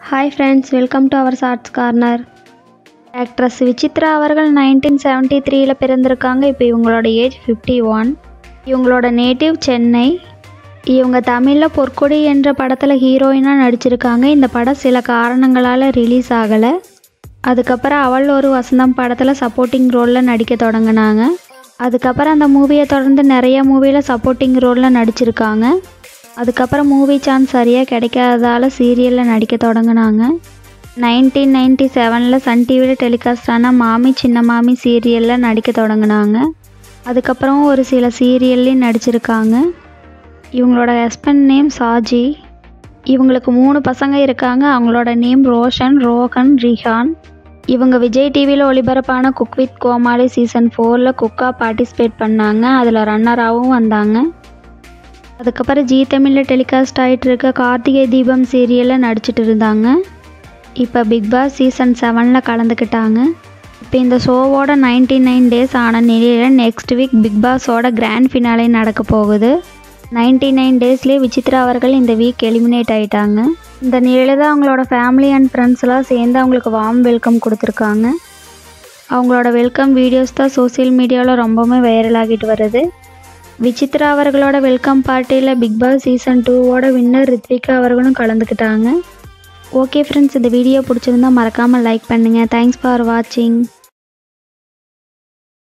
hi friends welcome to our shorts corner actress Vichitra அவர்கள் nineteen seventy த்ரீயில் பிறந்திருக்காங்க இப்போ இவங்களோட ஏஜ் ஃபிஃப்டி ஒன் இவங்களோட நேட்டிவ் சென்னை இவங்க தமிழில் பொற்கொடி என்ற படத்தில் ஹீரோயினாக நடிச்சிருக்காங்க இந்த படம் சில காரணங்களால் ரிலீஸ் ஆகலை அதுக்கப்புறம் அவள் ஒரு வசந்தம் படத்தில் சப்போர்ட்டிங் ரோலில் நடிக்க தொடங்கினாங்க அதுக்கப்புறம் அந்த மூவியை தொடர்ந்து நிறைய மூவியில் சப்போர்ட்டிங் ரோலில் நடிச்சிருக்காங்க அதுக்கப்புறம் மூவி சான்ஸ் சரியாக கிடைக்காததால் சீரியலில் நடிக்க தொடங்கினாங்க நைன்டீன் நைன்டி செவனில் சன் டிவியில் டெலிகாஸ்ட் ஆன மாமி சின்ன மாமி சீரியலில் நடிக்க தொடங்கினாங்க அதுக்கப்புறம் ஒரு சில சீரியல்லையும் நடிச்சிருக்காங்க இவங்களோட ஹஸ்பண்ட் நேம் சாஜி இவங்களுக்கு மூணு பசங்க இருக்காங்க அவங்களோட நேம் ரோஷன் ரோஹன் ரிஹான் இவங்க விஜய் டிவியில் ஒளிபரப்பான குக் வித் கோமாளி சீசன் ஃபோரில் குக்காக பார்ட்டிசிபேட் பண்ணாங்க அதில் ரன்னராகவும் வந்தாங்க அதுக்கப்புறம் ஜீ தமிழில் டெலிகாஸ்ட் ஆகிட்டு இருக்க கார்த்திகை தீபம் சீரியலில் நடிச்சிட்டு இருந்தாங்க இப்போ பிக் பாஸ் சீசன் செவனில் கலந்துக்கிட்டாங்க இப்போ இந்த ஷோவோட நைன்டி நைன் டேஸ் ஆன நிலையில் நெக்ஸ்ட் வீக் பிக் பாஸோட கிராண்ட் ஃபினாலே நடக்க போகுது நைன்டி நைன் டேஸ்லேயே விசித்ரா அவர்கள் இந்த வீக் எலிமினேட் ஆகிட்டாங்க இந்த நிலையில் தான் அவங்களோட ஃபேமிலி அண்ட் ஃப்ரெண்ட்ஸ்லாம் சேர்ந்து அவங்களுக்கு வார்ம் வெல்கம் கொடுத்துருக்காங்க அவங்களோட வெல்கம் வீடியோஸ் தான் சோசியல் மீடியாவில் ரொம்பவுமே வைரல் ஆகிட்டு வருது விசித்ரா அவர்களோட வெல்கம் பார்ட்டியில் பிக் பாஸ் சீசன் டூவோட வின்னர் ரித்விகா அவர்களும் கலந்துக்கிட்டாங்க ஓகே ஃப்ரெண்ட்ஸ் இந்த வீடியோ பிடிச்சிருந்தா மறக்காமல் லைக் பண்ணுங்கள் தேங்க்ஸ் ஃபார் வாட்சிங்